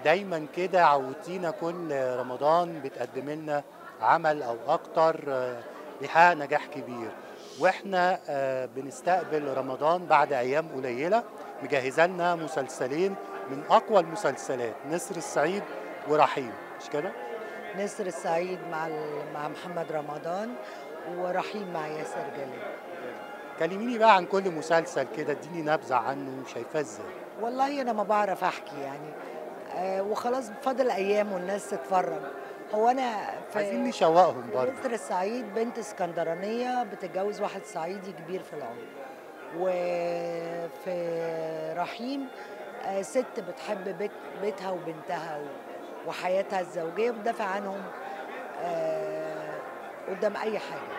دايما كده عودتينا كل رمضان بتقدم لنا عمل او اكتر آه، بيحقق نجاح كبير واحنا آه، بنستقبل رمضان بعد ايام قليله مجهزه لنا مسلسلين من اقوى المسلسلات نسر السعيد ورحيم مش كده نسر السعيد مع ال- مع محمد رمضان ورحيم مع ياسر جلال كلميني بقى عن كل مسلسل كده اديني نبذه عنه شايفاه ازاي والله انا ما بعرف احكي يعني آه وخلاص فاضل ايام والناس تتفرج هو انا في عايزين نشوقهم برضه نسر السعيد بنت اسكندرانيه بتتجوز واحد صعيدي كبير في العمر وفي رحيم آه، ست بتحب بيت بيتها وبنتها و- وحياتها الزوجيه وبتدافع عنهم آه، قدام اي حاجه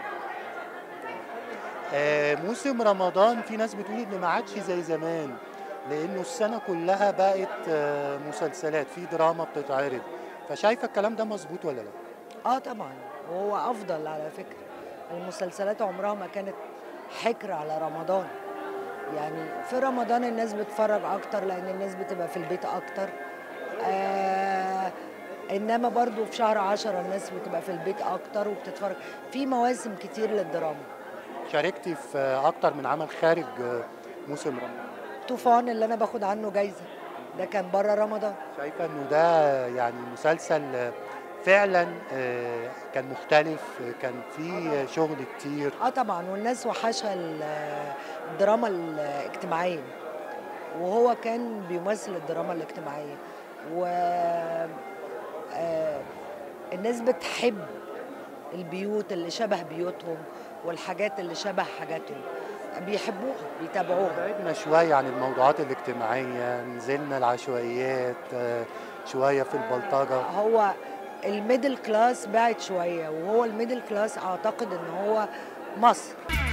آه، موسم رمضان في ناس بتقول ان ما عادش زي زمان لانه السنه كلها بقت آه، مسلسلات في دراما بتتعرض فشايفه الكلام ده مظبوط ولا لا اه طبعا وهو افضل على فكره المسلسلات عمرها ما كانت حكر على رمضان يعني في رمضان الناس بتتفرج اكتر لان الناس بتبقى في البيت اكتر آه انما برضو في شهر عشرة الناس بتبقى في البيت اكتر وبتتفرج في مواسم كتير للدراما شاركتي في آه، اكتر من عمل خارج آه، موسم رمضان طوفان اللي انا باخد عنه جايزه ده كان بره رمضان شايفه انه ده يعني مسلسل آه، فعلا آه، كان مختلف آه، كان فيه شغل كتير اه طبعا والناس وحشها ال- الدراما الاجتماعيه وهو كان بيمثل الدراما الاجتماعيه و آه، الناس بتحب البيوت اللي شبه بيوتهم والحاجات اللي شبه حاجاتهم بيحبوها بيتابعوها بعدنا شوية عن الموضوعات الاجتماعية نزلنا العشوائيات آه، شوية في البلطجة هو الميدل كلاس بعد شويه وهو الميدل كلاس اعتقد ان هو مصر